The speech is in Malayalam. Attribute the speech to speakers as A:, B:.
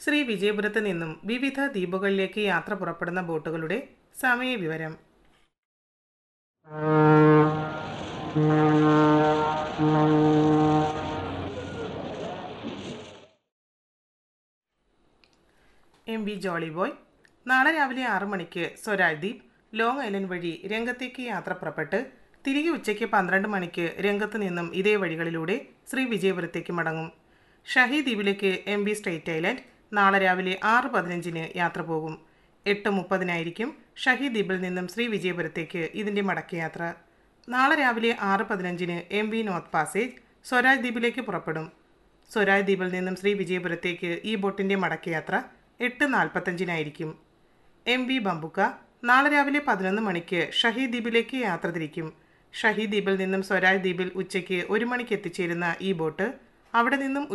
A: ശ്രീ വിജയപുരത്ത് നിന്നും വിവിധ ദ്വീപുകളിലേക്ക് യാത്ര പുറപ്പെടുന്ന ബോട്ടുകളുടെ സമയവിവരം എം വി ജോളി ബോയ് നാളെ രാവിലെ ആറ് മണിക്ക് സ്വരാജ് ദ്വീപ് ലോങ് ഐലൻഡ് വഴി രംഗത്തേക്ക് യാത്ര പുറപ്പെട്ട് തിരികെ ഉച്ചയ്ക്ക് പന്ത്രണ്ട് മണിക്ക് രംഗത്ത് നിന്നും ഇതേ വഴികളിലൂടെ ശ്രീ വിജയപുരത്തേക്ക് മടങ്ങും ഷഹി ദ്വീപിലേക്ക് എം ബി സ്ട്രേറ്റ് ഐലൻഡ് നാളെ രാവിലെ ആറ് പതിനഞ്ചിന് യാത്ര പോകും എട്ട് മുപ്പതിനായിരിക്കും ഷഹി ദ്വീപിൽ നിന്നും ശ്രീ വിജയപുരത്തേക്ക് ഇതിൻ്റെ മടക്കയാത്ര നാളെ രാവിലെ ആറ് പതിനഞ്ചിന് M V North Passage Swaraj ദ്വീപിലേക്ക് പുറപ്പെടും സ്വരാജ് ദ്വീപിൽ നിന്നും ശ്രീ വിജയപുരത്തേക്ക് ഈ ബോട്ടിൻ്റെ മടക്കയാത്ര എട്ട് നാൽപ്പത്തഞ്ചിനായിരിക്കും എം വി ബംബുക്ക നാളെ രാവിലെ പതിനൊന്ന് മണിക്ക് ഷഹീദ് ദ്വീപിലേക്ക് യാത്ര തിരിക്കും ഷഹീദ് ദ്വീപിൽ നിന്നും സ്വരാജ് ദ്വീപിൽ ഉച്ചയ്ക്ക് ഒരു മണിക്ക് എത്തിച്ചേരുന്ന ഈ ബോട്ട് അവിടെ നിന്നും